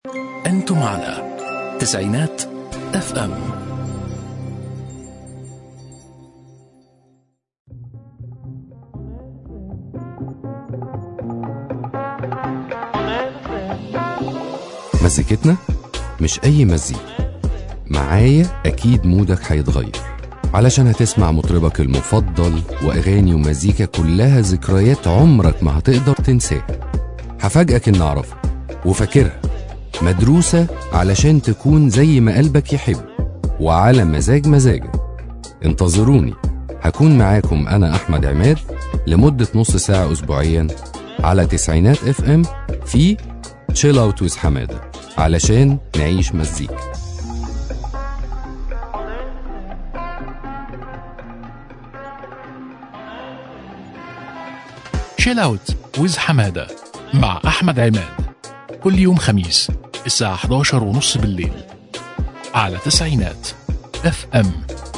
أنتم على تسعينات اف ام مزيكتنا مش أي مزيك معايا أكيد مودك هيتغير علشان هتسمع مطربك المفضل وأغاني ومزيكا كلها ذكريات عمرك ما هتقدر تنساها هفاجئك إن أعرفها وفاكرها مدروسة علشان تكون زي ما قلبك يحب وعلى مزاج مزاجك انتظروني هكون معاكم أنا أحمد عماد لمدة نص ساعة أسبوعيا على تسعينات اف ام في تشيل اوت ويز حماده علشان نعيش مزيكا شيل اوت ويز حمادة مع أحمد عماد كل يوم خميس الساعة 11 ونص بالليل على تسعينات اف ام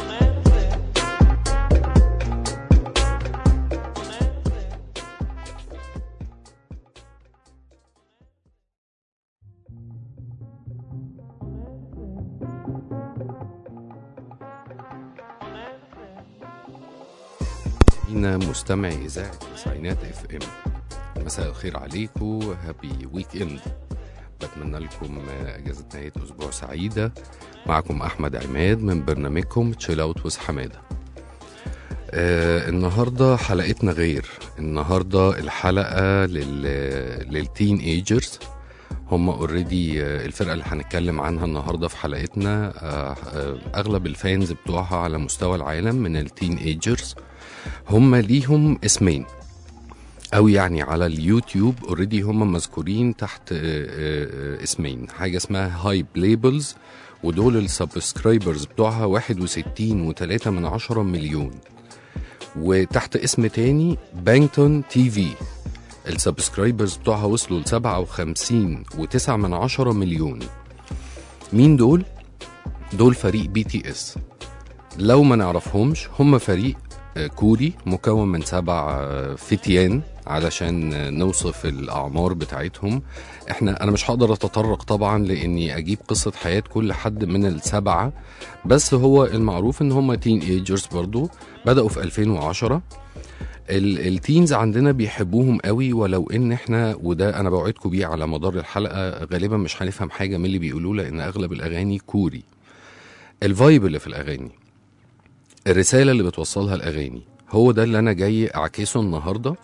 هنا مستمعي إذاعة تسعينات اف ام مساء الخير عليكم هابي ويك اند بتمنى لكم اجازه نهايه اسبوع سعيده معكم احمد عماد من برنامجكم تشيل اوت ويز حماده آه النهارده حلقتنا غير النهارده الحلقه لل للتين ايجرز هم اوريدي الفرقه اللي هنتكلم عنها النهارده في حلقتنا آه آه اغلب الفانز بتوعها على مستوى العالم من التين ايجرز هم ليهم اسمين او يعني على اليوتيوب اوريدي هم مذكورين تحت آه، آه، اسمين حاجه اسمها هايب ليبلز ودول السبسكرايبرز بتوعها 61 و3 من عشرة مليون وتحت اسم تاني بانكتون تي في السبسكرايبرز بتوعها وصلوا ل 57 و9 من عشرة مليون مين دول؟ دول فريق بي تي اس لو ما نعرفهمش هم فريق آه، كوري مكون من سبع آه، فتيان علشان آه، نوصف الاعمار بتاعتهم احنا انا مش هقدر اتطرق طبعا لاني اجيب قصه حياه كل حد من السبعه بس هو المعروف ان هم تين ايجرز برضو بداوا في 2010 ال- التينز عندنا بيحبوهم قوي ولو ان احنا وده انا بوعدكم بيه على مدار الحلقه غالبا مش هنفهم حاجه من اللي بيقولوه لان اغلب الاغاني كوري الفايب اللي في الاغاني الرساله اللي بتوصلها الاغاني هو ده اللي انا جاي اعكسه النهارده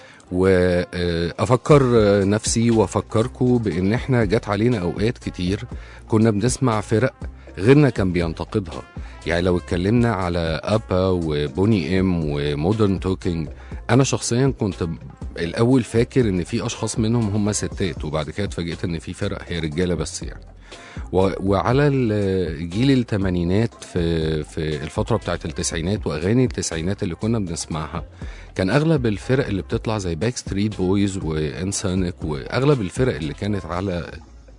وافكر نفسي وافكركم بان احنا جت علينا اوقات كتير كنا بنسمع فرق غيرنا كان بينتقدها يعني لو اتكلمنا على ابا وبوني ام ومودرن توكينج انا شخصيا كنت ب- الاول فاكر ان في اشخاص منهم هم ستات وبعد كده اتفاجئت ان في فرق هي رجاله بس يعني و- وعلى ال- جيل الثمانينات في في الفتره بتاعت التسعينات واغاني التسعينات اللي كنا بنسمعها كان اغلب الفرق اللي بتطلع زي باك ستريت بويز وانسانك واغلب الفرق اللي كانت على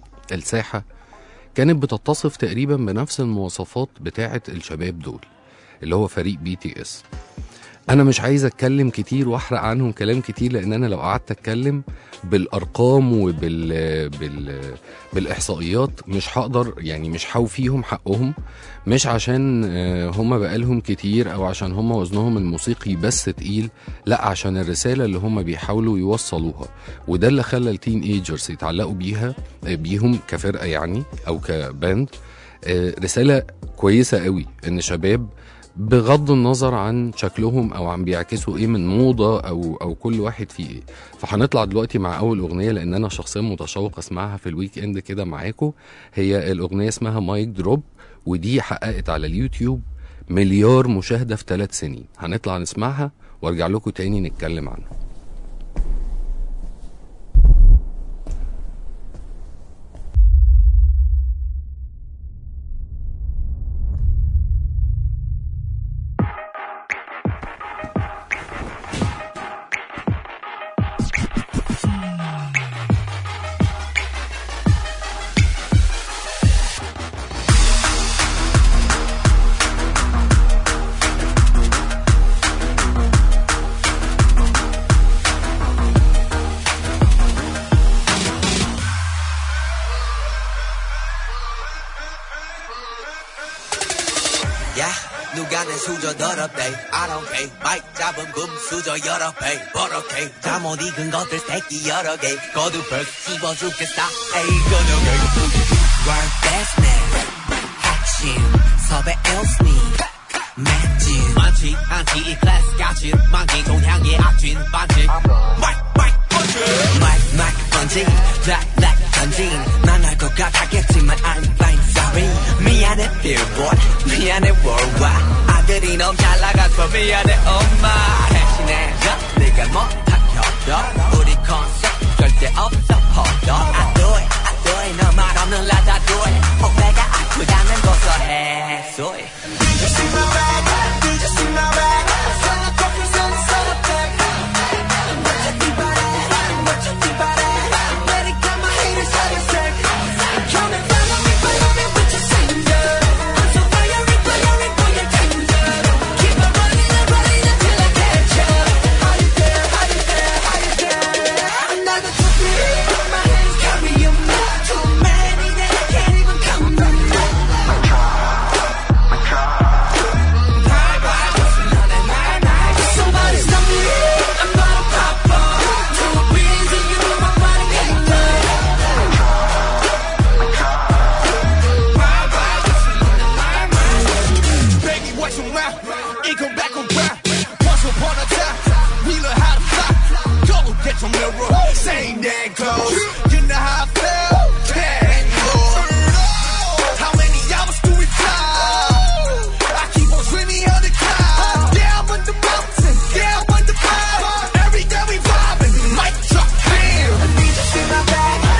الساحه كانت بتتصف تقريبا بنفس المواصفات بتاعه الشباب دول اللي هو فريق بي تي اس انا مش عايز اتكلم كتير واحرق عنهم كلام كتير لان انا لو قعدت اتكلم بالارقام وبال بال بالاحصائيات مش هقدر يعني مش هوفيهم حقهم مش عشان آه، هم بقالهم كتير او عشان هم وزنهم الموسيقي بس تقيل لا عشان الرساله اللي هم بيحاولوا يوصلوها وده اللي خلى التين ايجرز يتعلقوا بيها آه، بيهم كفرقه يعني او كباند آه، رساله كويسه قوي ان شباب بغض النظر عن شكلهم او عن بيعكسوا ايه من موضه او او كل واحد فيه ايه فهنطلع دلوقتي مع اول اغنيه لان انا شخصيا متشوق اسمعها في الويك اند كده معاكم هي الاغنيه اسمها مايك دروب ودي حققت على اليوتيوب مليار مشاهده في ثلاث سنين هنطلع نسمعها وارجع لكم تاني نتكلم عنها Thank 누가 내 수저 더럽대 I don't care 마이크 잡은 금 수저 여러 배 버럭해 잠못 익은 것들 새끼 여러 개 거두벌 씹어 죽겠다 에이 그녀게 Work best man 핵심 섭외 els니 맷진 많지 않지 이 클래스 같이 만기 동향의 악진 반지 마이크 마이크 번지 마이크 마이크 번지 블랙 블랙 던진 망할 것 같았겠지만 I'm fine sorry 미안해 billboard 미안해 worldwide 아들이 너무 잘 나가서 미안해 엄마 대신해줘 네가 못한 협력 우리 컨셉 절대 없어 hold on I do it I do it 너말 없는 라다 do it 오해가 아프다면 고소해 so it Baby, watch your mouth. It come back around. Once upon a time, we learned how to fly. Go get your mirror. Same damn clothes. You know how I feel. Can't go. How many hours do we fly? I keep on swimming on the cloud. Down on the mountain. Down on the cloud. Every day we vibing. Mic drop. Bam.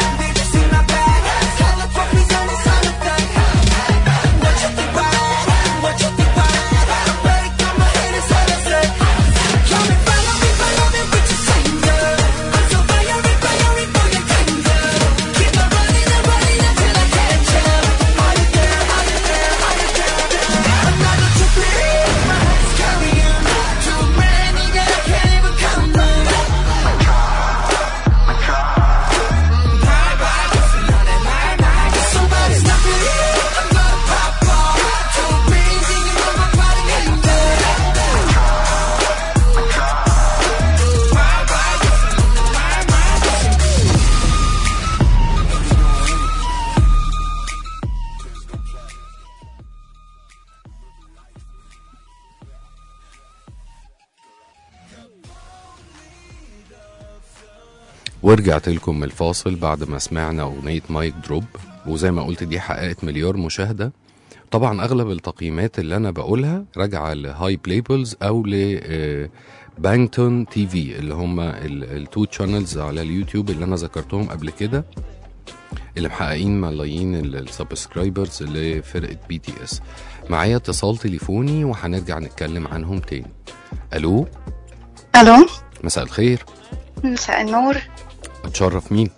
ورجعت لكم من الفاصل بعد ما سمعنا أغنية مايك دروب وزي ما قلت دي حققت مليار مشاهدة طبعا أغلب التقييمات اللي أنا بقولها راجعة لهاي بلايبلز أو ل بانكتون تي في اللي هم التو شانلز على اليوتيوب اللي أنا ذكرتهم قبل كده اللي محققين ملايين السبسكرايبرز لفرقة بي تي اس معايا اتصال تليفوني وهنرجع نتكلم عنهم تاني الو الو مساء الخير مساء النور اتشرف مين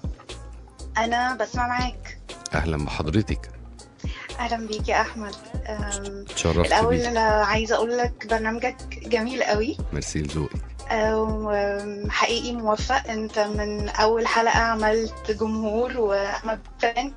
انا بسمع معاك اهلا بحضرتك اهلا بيك يا احمد أم، اتشرفت الاول بيك انا عايزه اقول لك برنامجك جميل قوي ميرسي لذوقك أم، حقيقي موفق انت من اول حلقه عملت جمهور واحمد فان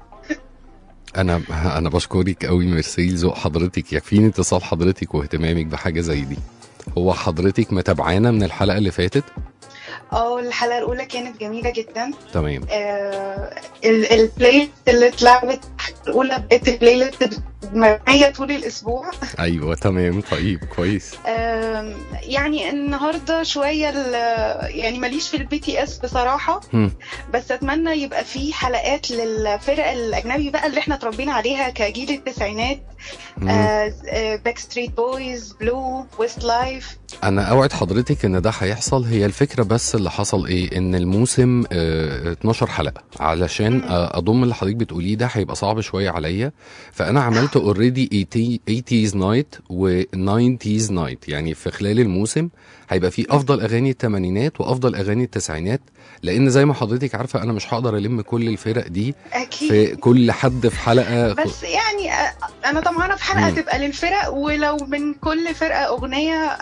انا انا بشكرك قوي ميرسي لذوق حضرتك يكفيني اتصال حضرتك واهتمامك بحاجه زي دي هو حضرتك متابعانا من الحلقه اللي فاتت اه الحلقه الاولى كانت جميله جدا تمام آه، ال- البلاي اللي اتلعبت الاولى بقت البلاي ليست معايا طول الاسبوع ايوه تمام طيب كويس آم، يعني النهارده شويه ال- يعني ماليش في البي تي اس بصراحه هم. بس اتمنى يبقى في حلقات للفرق الاجنبي بقى اللي احنا اتربينا عليها كجيل التسعينات مم. باك ستريت بويز بلو ويست لايف انا اوعد حضرتك ان ده هيحصل هي الفكره بس اللي حصل ايه ان الموسم آه 12 حلقه علشان آه اضم اللي حضرتك بتقوليه ده هيبقى صعب شويه عليا فانا عملت اوريدي 80s نايت و90s نايت يعني في خلال الموسم هيبقى في افضل اغاني الثمانينات وافضل اغاني التسعينات لان زي ما حضرتك عارفه انا مش هقدر الم كل الفرق دي اكيد في كل حد في حلقه بس يعني آه، انا طمعانه في حلقه مم. تبقى للفرق ولو من كل فرقه اغنيه هيبقى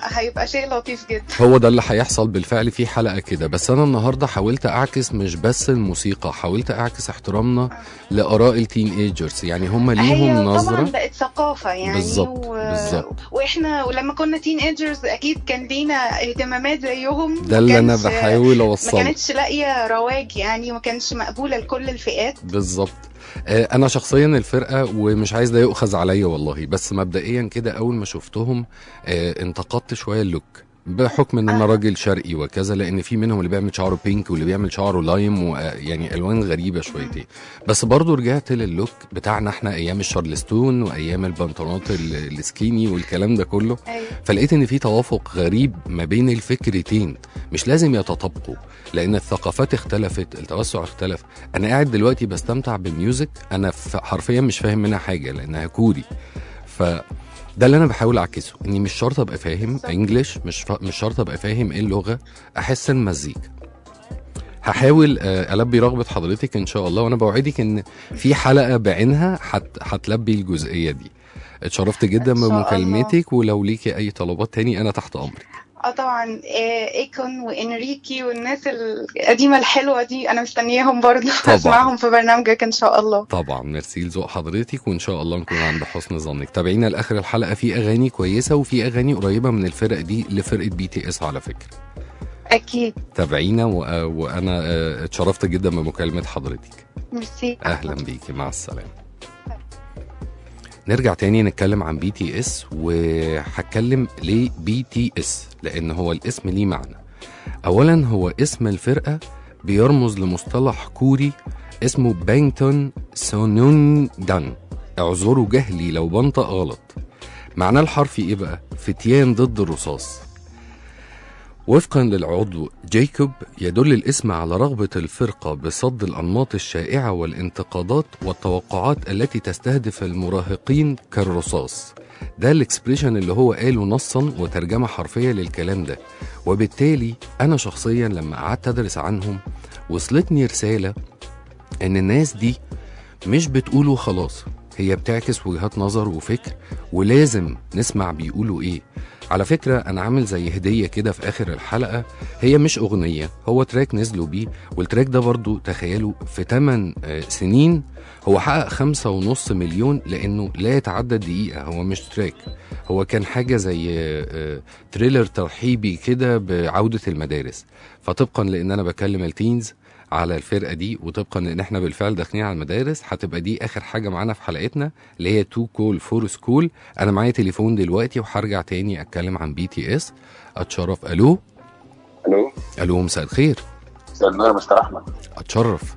هيبقى شيء لطيف جدا هو ده اللي هيحصل بالفعل في حلقه كده بس انا النهارده حاولت اعكس مش بس الموسيقى حاولت اعكس احترامنا لاراء التين ايجرز يعني هم هي ليهم طبعا نظره بقت ثقافة يعني بالظبط، و... بالظبط. واحنا ولما كنا تين ايجرز اكيد كان لينا اهتمامات زيهم ده ما اللي انا كانش- بحاول ما اوصله كانتش لاقية رواج يعني ما كانش مقبولة لكل الفئات بالظبط آه، انا شخصيا الفرقه ومش عايز ده يؤخذ عليا والله بس مبدئيا كده اول ما شفتهم آه، انتقدت شويه اللوك بحكم ان انا آه. راجل شرقي وكذا لان في منهم اللي بيعمل شعره بينك واللي بيعمل شعره لايم ويعني الوان غريبه شويتين بس برضو رجعت للوك بتاعنا احنا ايام الشارلستون وايام البنطلونات ال- السكيني والكلام ده كله ايوه فلقيت ان في توافق غريب ما بين الفكرتين مش لازم يتطابقوا لان الثقافات اختلفت التوسع اختلف انا قاعد دلوقتي بستمتع بالميوزك انا ف- حرفيا مش فاهم منها حاجه لانها كوري ف ده اللي انا بحاول اعكسه اني مش شرط ابقى فاهم انجلش مش ف... مش شرط ابقى فاهم ايه اللغه احسن مزيكا هحاول آه، البي رغبه حضرتك ان شاء الله وانا بوعدك ان في حلقه بعينها هت... هتلبي الجزئيه دي اتشرفت جدا إن شاء الله. بمكالمتك ولو ليكي اي طلبات تاني انا تحت امرك اه طبعا آه، ايكون وانريكي والناس القديمة الحلوة دي انا مستنياهم برضه طبعاً. اسمعهم في برنامجك ان شاء الله طبعا ميرسي لذوق حضرتك وان شاء الله نكون عند حسن ظنك تابعينا لاخر الحلقه في اغاني كويسه وفي اغاني قريبه من الفرق دي لفرقه بي تي اس على فكره اكيد تابعينا و... وانا آه، اتشرفت جدا بمكالمه حضرتك ميرسي اهلا بيكي مع السلامه نرجع تاني نتكلم عن بي تي اس وهتكلم ليه بي تي اس لان هو الاسم ليه معنى اولا هو اسم الفرقه بيرمز لمصطلح كوري اسمه بانتون سونون دان اعذروا جهلي لو بنطق غلط معناه الحرفي ايه بقى فتيان ضد الرصاص وفقا للعضو جيكوب يدل الاسم على رغبة الفرقة بصد الأنماط الشائعة والانتقادات والتوقعات التي تستهدف المراهقين كالرصاص ده الاكسبريشن اللي هو قاله نصا وترجمة حرفية للكلام ده وبالتالي أنا شخصيا لما قعدت أدرس عنهم وصلتني رسالة إن الناس دي مش بتقوله خلاص هي بتعكس وجهات نظر وفكر ولازم نسمع بيقولوا ايه على فكرة أنا عامل زي هدية كده في آخر الحلقة هي مش أغنية هو تراك نزلوا بيه والتراك ده برضو تخيلوا في 8 سنين هو حقق خمسة ونص مليون لأنه لا يتعدى دقيقة هو مش تراك هو كان حاجة زي آه، تريلر ترحيبي كده بعودة المدارس فطبقا لأن أنا بكلم التينز على الفرقه دي وطبقا لان احنا بالفعل داخلين على المدارس هتبقى دي اخر حاجه معانا في حلقتنا اللي هي تو كول فور سكول انا معايا تليفون دلوقتي وهرجع تاني اتكلم عن بي تي اس اتشرف الو الو الو مساء الخير مساء النور يا مستر احمد اتشرف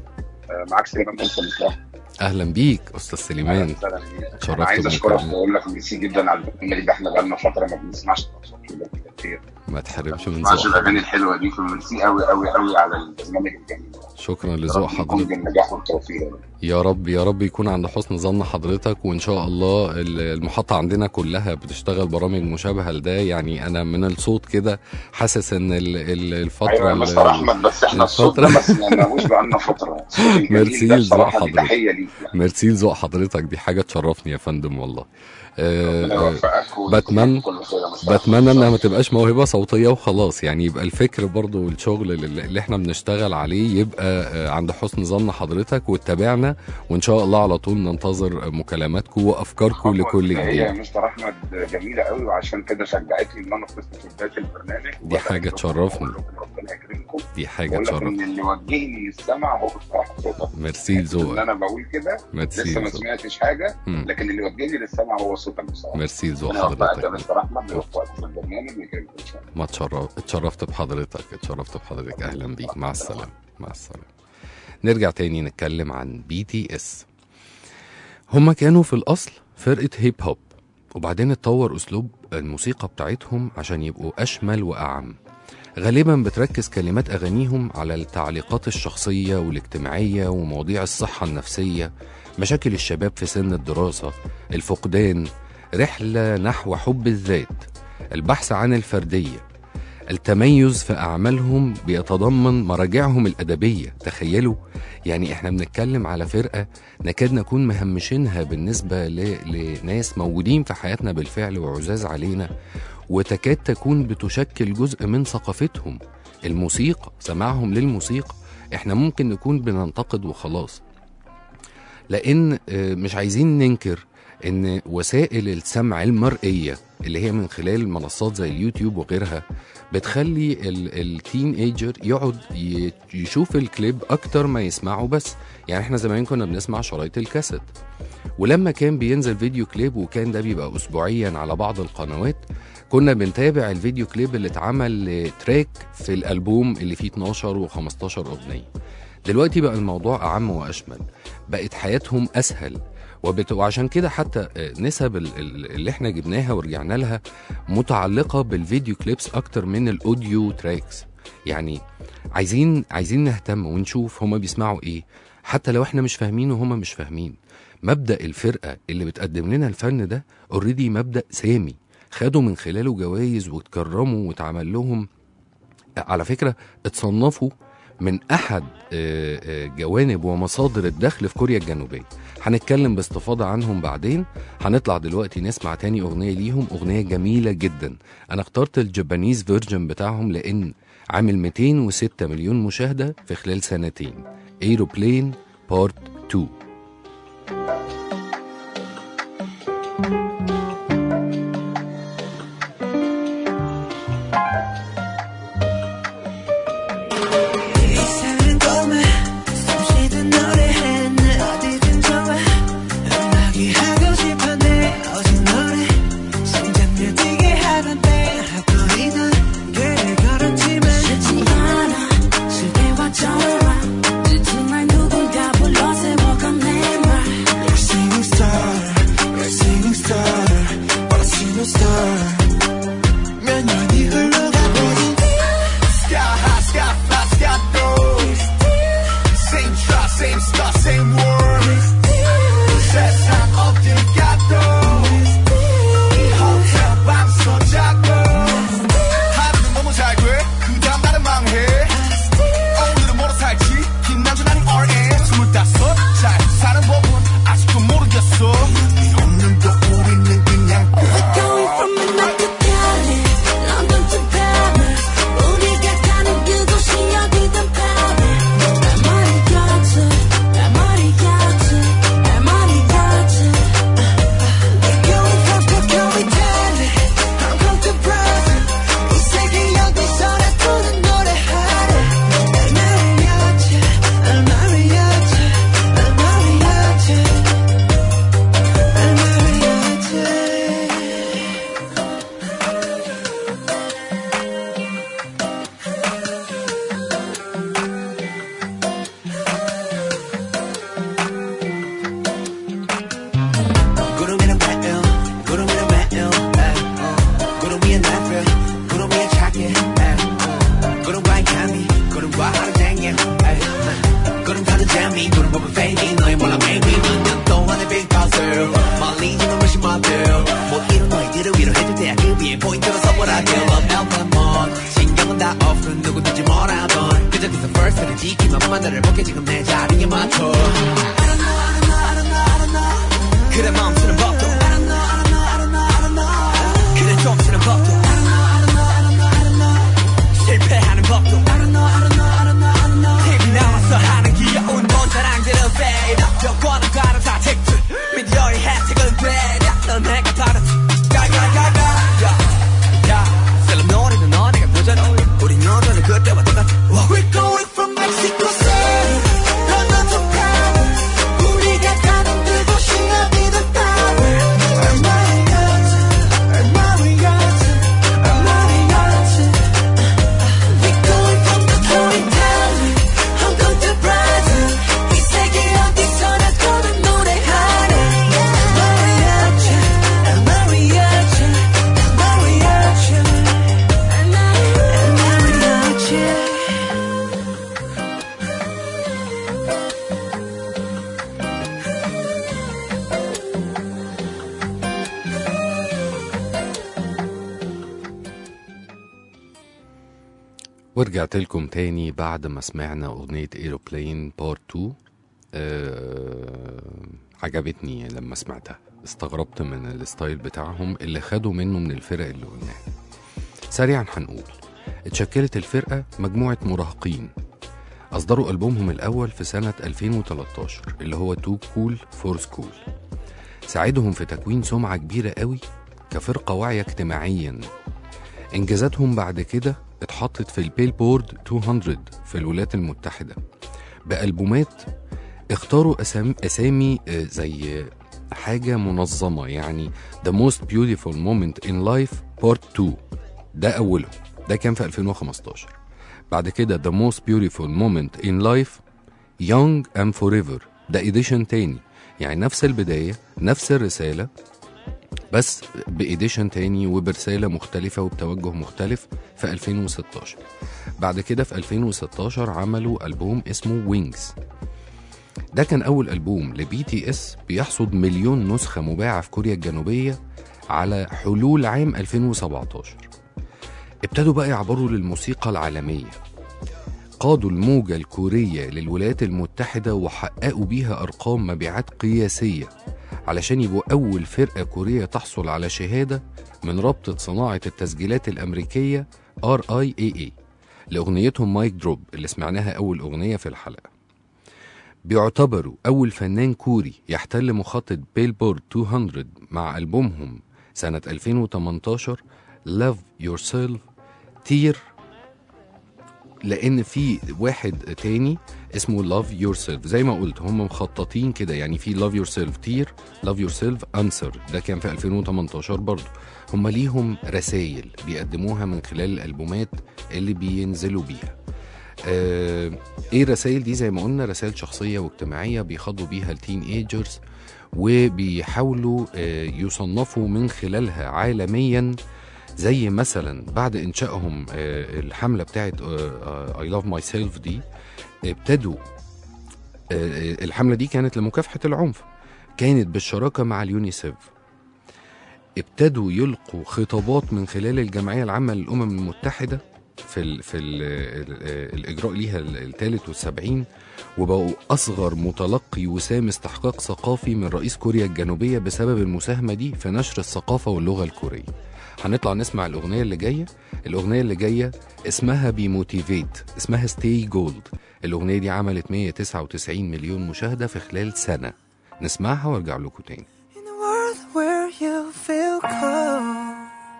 آه، معاك سليمان بنت مصلح اهلا بيك استاذ سليمان اتشرفت اتشرفت انا عايز اشكرك بمكالمة. واقول لك ميرسي جدا على البرنامج ده احنا بقالنا فتره ما بنسمعش اصوات كده كتير ما تحرمش ما من بنسمعش ذوق الاغاني الحلوه دي فميرسي قوي قوي قوي على البرنامج الجميل ده شكرا لذوق ربنا يكون حضرتك بالنجاح والتوفيق يا رب يا رب يكون عند حسن ظن حضرتك وان شاء الله ال- المحطه عندنا كلها بتشتغل برامج مشابهه لده يعني انا من الصوت كده حاسس ان ال- ال- الفتره ايوه يا ال- مستر احمد بس احنا الصوت ده الفترة- ما سمعناهوش بقالنا فتره الصوت الجميل ميرسي ده لذوق بصراحه دي حضرتك. تحيه ليك يعني ميرسي لذوق حضرتك دي حاجه تشرفني يا فندم والله آه، ربنا آه، يوفقك ويكون بتمنى- كل خير يا مستر بتمنى أحمد. انها ما تبقاش موهبه صوتيه وخلاص يعني يبقى الفكر برضو والشغل اللي اللي احنا بنشتغل عليه يبقى آه، عند حسن ظن حضرتك وتتابعنا وان شاء الله على طول ننتظر مكالماتكم وافكاركم خطوة لكل ابتدائية يا جديد مستر احمد جميله قوي وعشان كده شجعتني ان انا اتصل في بدايه البرنامج دي حاجة تشرفني. وأقول لكم ربنا يكرمكم دي حاجه بقول لك تشرف ان اللي وجهني للسمع هو بصراحه صوتك ميرسي ان لذوقك انا بقول كده ميرسي لسه ما لذوقك سمعتش حاجه مم. لكن اللي وجهني للسمع هو صوتك بصراحه ميرسي لذوق ربنا يوفقك يا حضرتك مستر احمد ويوفقك في البرنامج ويكرمك ان شاء الله ما اتشرف اتشرفت بحضرتك اتشرفت بحضرتك اهلا بيك مع السلامه مع السلامه نرجع تاني نتكلم عن بي تي اس هما كانوا في الاصل فرقه هيب هوب وبعدين اتطور اسلوب الموسيقى بتاعتهم عشان يبقوا اشمل واعم غالبا بتركز كلمات اغانيهم على التعليقات الشخصيه والاجتماعيه ومواضيع الصحه النفسيه مشاكل الشباب في سن الدراسه الفقدان رحله نحو حب الذات البحث عن الفرديه التميز في أعمالهم بيتضمن مراجعهم الأدبية تخيلوا يعني احنا بنتكلم على فرقة نكاد نكون مهمشينها بالنسبة ل... لناس موجودين في حياتنا بالفعل وعزاز علينا وتكاد تكون بتشكل جزء من ثقافتهم الموسيقى سماعهم للموسيقى احنا ممكن نكون بننتقد وخلاص لان آه، مش عايزين ننكر ان وسائل السمع المرئيه اللي هي من خلال منصات زي اليوتيوب وغيرها بتخلي ال- التين ايجر يقعد ي- يشوف الكليب اكتر ما يسمعه بس يعني احنا زمان كنا بنسمع شرايط الكاسيت ولما كان بينزل فيديو كليب وكان ده بيبقى اسبوعيا على بعض القنوات كنا بنتابع الفيديو كليب اللي اتعمل تراك في الالبوم اللي فيه 12 و15 اغنيه دلوقتي بقى الموضوع اعم واشمل بقت حياتهم اسهل وبت... وعشان كده حتى آه، نسب ال- ال- اللي احنا جبناها ورجعنا لها متعلقه بالفيديو كليبس اكتر من الاوديو تراكس يعني عايزين عايزين نهتم ونشوف هما بيسمعوا ايه حتى لو احنا مش فاهمين وهما مش فاهمين مبدا الفرقه اللي بتقدم لنا الفن ده اوريدي مبدا سامي خدوا من خلاله جوائز واتكرموا واتعمل لهم على فكره اتصنفوا من احد آه، آه، جوانب ومصادر الدخل في كوريا الجنوبيه هنتكلم باستفاضه عنهم بعدين هنطلع دلوقتي نسمع تاني اغنيه ليهم اغنيه جميله جدا انا اخترت الجابانيز فيرجن بتاعهم لان عامل 206 مليون مشاهده في خلال سنتين ايروبلين بارت 2 이상한 꿈에 숨쉬듯 노래해 내 어디든 좋아 음악이 하고 싶어 내 오직 노래 심장을 뛰게 하던 때 하고이던 길을 걸었지만 쉽지 않아 실패와 저와 지친 날 누군가 불러 세워간 내말 You're a singing star You're a singing star But I see no star 몇 년이 흘러가고 Sky high, sky fly, sky low Same try, same star, same world 세상 어딜 가도 이 호텔 방송 잡고 하루는 너무 잘돼그 다음 날은 망해 오늘은 뭐로 살지 김남준 아닌 RM 스물다섯 잘 사는 법은 아직도 모르겠어 없는 거 우리는 그냥 We're going from midnight to Cali London to Paris 우리가 가는 그곳이 어디든 Paris 날 말이 같아 날 말이 같아 날 말이 같아 We're going from Tokyo, Italy Hong Kong to Brazil 이 세계 어디서나 부른 노래하래 날 말이었지 날 말이었지 날 말이었지 날 말이었지 구름이는 매일 구름이는 매일 구름 위에 날들 구름 위에 차게 구름과의 감이 구름과 하루 종일 구름 타는 재미 구름 보면 fading 너의 몰라 maybe 몇년 동안의 big puzzle 멀리 지는 rushing mother 못 이룬 너희들을 위로해줄 때야 그 위에 포인트로 서보라 girl of elmon 신경은 다 off 누구든지 뭐라던 그저 그서 first를 지키면 만나를 볼게 지금 내 자리에 맞춰 그래 멈추는 법도 그래 멈추는 법도 실패하는 법도 TV 나와서 하는 귀여운 본 자랑들은 fade 여권은 다른 사택들 미디어의 혜택은 되려 넌 내가 다르지 가가가가 야 셀럽 노래는 너네가 보잖아 우리 너네는 그때와 똑같아 We're going from Mexico City London to Paris 우리가 가는 그곳이 어디든 따라 ورجعت لكم تاني بعد ما سمعنا أغنية ايروبلين بارت 2 أه عجبتني لما سمعتها استغربت من الستايل بتاعهم اللي خدوا منه من الفرق اللي قلناها سريعا هنقول اتشكلت الفرقة مجموعة مراهقين أصدروا ألبومهم الأول في سنة 2013 اللي هو تو كول فور سكول ساعدهم في تكوين سمعة كبيرة قوي كفرقة واعية اجتماعيا إنجازاتهم بعد كده اتحطت في البيلبورد 200 في الولايات المتحدة بألبومات اختاروا أسامي, أسامي آه، زي حاجة منظمة يعني The Most Beautiful Moment in Life Part 2 ده أوله ده كان في 2015 بعد كده The Most Beautiful Moment in Life Young and Forever ده إيديشن تاني يعني نفس البداية نفس الرسالة بس بإيديشن تاني وبرسالة مختلفة وبتوجه مختلف في 2016 بعد كده في 2016 عملوا ألبوم اسمه وينجز ده كان أول ألبوم لبي تي اس بيحصد مليون نسخة مباعة في كوريا الجنوبية على حلول عام 2017 ابتدوا بقى يعبروا للموسيقى العالمية قادوا الموجة الكورية للولايات المتحدة وحققوا بيها أرقام مبيعات قياسية علشان يبقوا أول فرقة كورية تحصل على شهادة من رابطة صناعة التسجيلات الأمريكية RIAA لأغنيتهم مايك دروب اللي سمعناها أول أغنية في الحلقة بيعتبروا أول فنان كوري يحتل مخطط بيلبورد 200 مع ألبومهم سنة 2018 Love Yourself تير لان في واحد تاني اسمه لاف يور سيلف زي ما قلت هم مخططين كده يعني في لاف يور سيلف تير لاف يور سيلف انسر ده كان في 2018 برضه هم ليهم رسائل بيقدموها من خلال الالبومات اللي بينزلوا بيها آه ايه الرسائل دي زي ما قلنا رسائل شخصيه واجتماعيه بيخاطبوا بيها التين ايجرز وبيحاولوا آه يصنفوا من خلالها عالميا زي مثلا بعد انشائهم آه، الحمله بتاعت اي لاف ماي سيلف دي ابتدوا آه، الحمله دي كانت لمكافحه العنف كانت بالشراكه مع اليونيسيف ابتدوا يلقوا خطابات من خلال الجمعيه العامه للامم المتحده في ال في ال ال الاجراء ليها الثالث والسبعين وبقوا اصغر متلقي وسام استحقاق ثقافي من رئيس كوريا الجنوبيه بسبب المساهمه دي في نشر الثقافه واللغه الكوريه هنطلع نسمع الأغنية اللي جاية الأغنية اللي جاية اسمها بيموتيفيت اسمها ستي جولد الأغنية دي عملت 199 مليون مشاهدة في خلال سنة نسمعها وارجع لكم تاني In a world where you feel cold,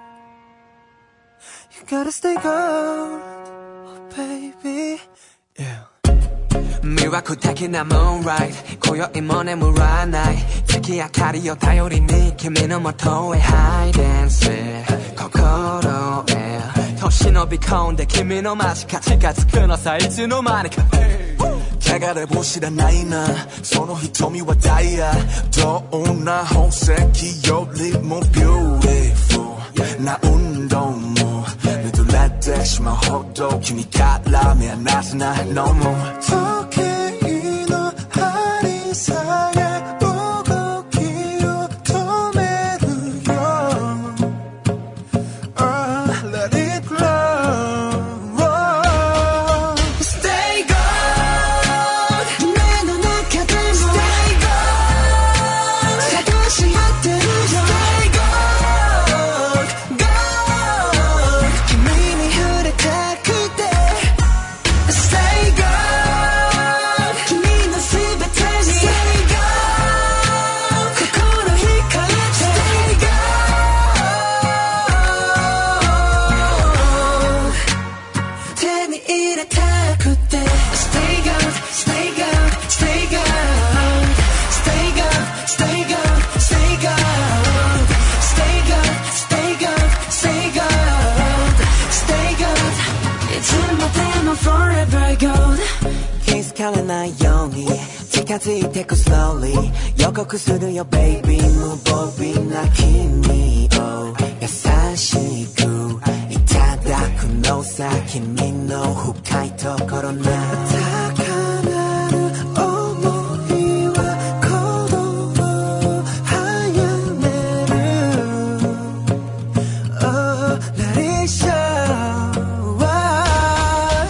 you gotta stay cold, oh baby. Yeah. 身は砕けなムーンライト今宵も眠らない月明かりを頼りに君のもとへハイデンス心へ年伸び込んで君の間近近づくのさいつの間にか汚れも知らないなその瞳はダイヤどんな宝石よりもビューティフルな運動も見とれてしまうほど君から目離せない No more 時計の針さえ動きを止めるよ Oh, let it flow Stay gold 目の中でも Stay gold 探し合ってるよ Stay gold gold 君に触れたくて Stay gold 君のすべてに Stay gold 心惹かれて Stay gold 手に入れたくて Stay gold Stay gold Stay gold Stay gold Stay gold Stay gold Stay gold Stay gold Stay gold Stay gold いつまでも Forever gold 気づかれないように近づいてく slowly 予告するよ baby 無防備な君を優しくいただくのさ君の深いところな高鳴る想いは鼓動を早める Oh, let it show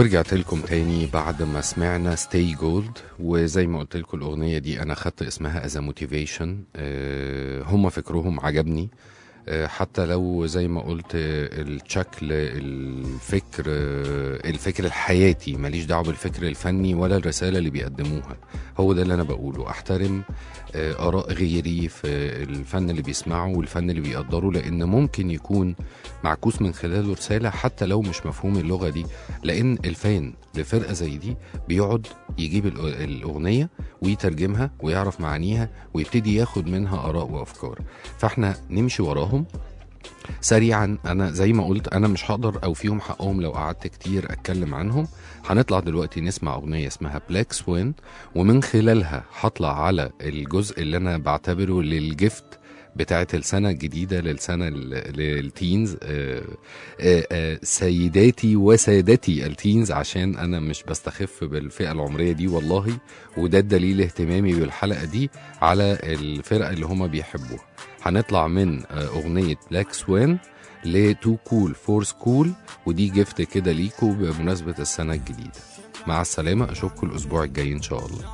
ورجعت لكم تاني بعد ما سمعنا ستي جولد وزي ما قلت لكم الاغنيه دي انا خدت اسمها از موتيفيشن هم فكرهم عجبني آه، حتى لو زي ما قلت آه، الشكل الفكر آه، الفكر الحياتي ماليش دعوه بالفكر الفني ولا الرساله اللي بيقدموها هو ده اللي انا بقوله احترم آه، اراء غيري في الفن اللي بيسمعه والفن اللي بيقدره لان ممكن يكون معكوس من خلاله رساله حتى لو مش مفهوم اللغه دي لان الفان لفرقه زي دي بيقعد يجيب الأ- الاغنيه ويترجمها ويعرف معانيها ويبتدي ياخد منها اراء وافكار فاحنا نمشي وراهم سريعا انا زي ما قلت انا مش هقدر او فيهم حقهم لو قعدت كتير اتكلم عنهم هنطلع دلوقتي نسمع اغنيه اسمها بلاك سوين ومن خلالها هطلع على الجزء اللي انا بعتبره للجفت بتاعه السنه الجديده للسنه ال- للتينز آه، آه، آه، سيداتي وسادتي التينز عشان انا مش بستخف بالفئه العمريه دي والله وده الدليل اهتمامي بالحلقه دي على الفرقه اللي هما بيحبوها هنطلع من آه، اغنيه بلاك سوين لتو كول فور سكول ودي جفت كده ليكوا بمناسبه السنه الجديده مع السلامه اشوفكم الاسبوع الجاي ان شاء الله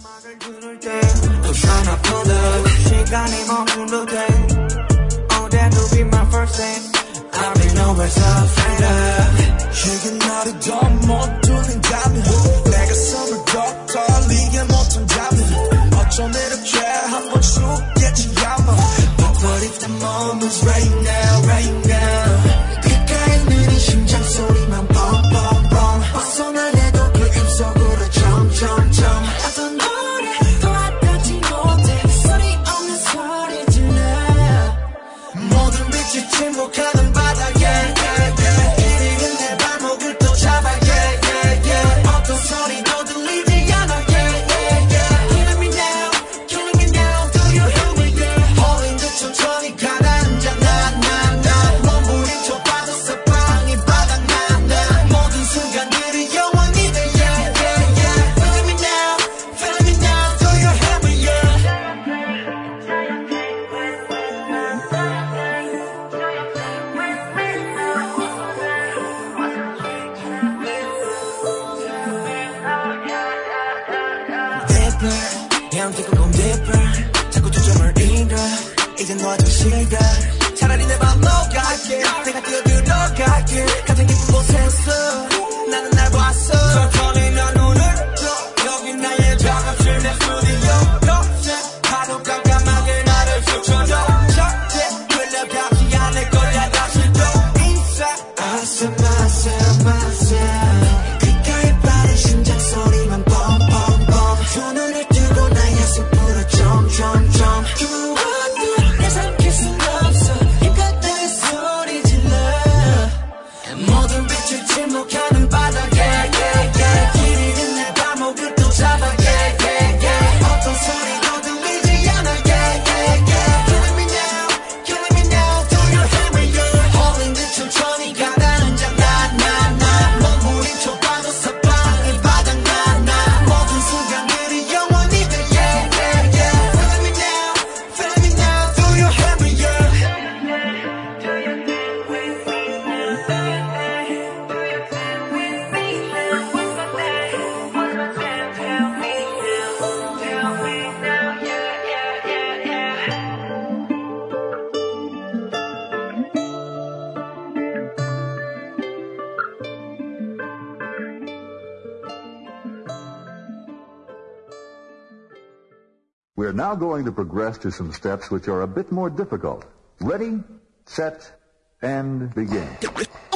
우산 아프다 시간이 머물러 돼 Oh that will be my first date I've been always afraid 이게 나를 더못 뚫린다면 내가 숨을 더 떨리게 못한다면 어쩜 이렇게 한번 죽겠지 아마 But what if the moment's right now right now 귓가에 있는 이 심장 소리만 pump pump pump 벗어나려도 그 입속으로 점점점 어떤 노래도 와닿지 못해 소리 없는 소리 질러 모든 빛이 침묵하는 바다에 이리는 내 발목을 또 잡아 yeah yeah yeah 어떤 소리도 들리지 않아 yeah yeah yeah Killing me now killing me now do you hear me yeah 홀린 듯 천천히 가라앉아 나나나 몸부림쳐 빠졌어 방이 바닥나나 모든 순간들이 영원히 돼 yeah yeah yeah Feeling me now feeling me now do you hear me yeah Deeper 양 뜨거운 deeper 자꾸 초점을 잃어 이젠 너도 싫다 차라리 내맘 녹아게 내가 뛰어들어갈게 같은 깊은 곳에서 나는 날 봤어 천천히 난 눈을 떠 여기 나의 작업실 내 스튜디오 너새 하루 깜깜하게 나를 스쳐줘 절대 끌려가지 않을 거야 다시 또 인사 아싸 마싸 마싸 귓가에 빠른 심장 소리만 뻥뻥뻥 두 눈을 뜨고 나의 숲으로 점점점 누구도 내 삼킬 순 없어 힘껏 내 소리 질러 모든 빛을 침묵하는 바닥에 yeah, yeah. 길 잃은 내 발목을 또 잡아 yeah, yeah, yeah. 어떤 소리도 들리지 않아 yeah yeah yeah Killing me now killing me now do you hear me yeah 홀린 듯 천천히 가라앉아 나나나 몸부림쳐 빠졌어 방이 바닥나나 모든 순간들이 영원히 돼 yeah yeah yeah Feeling me now feeling me now do you hear me yeah We're now going to progress to some steps which are a bit more difficult. Ready, set, and begin.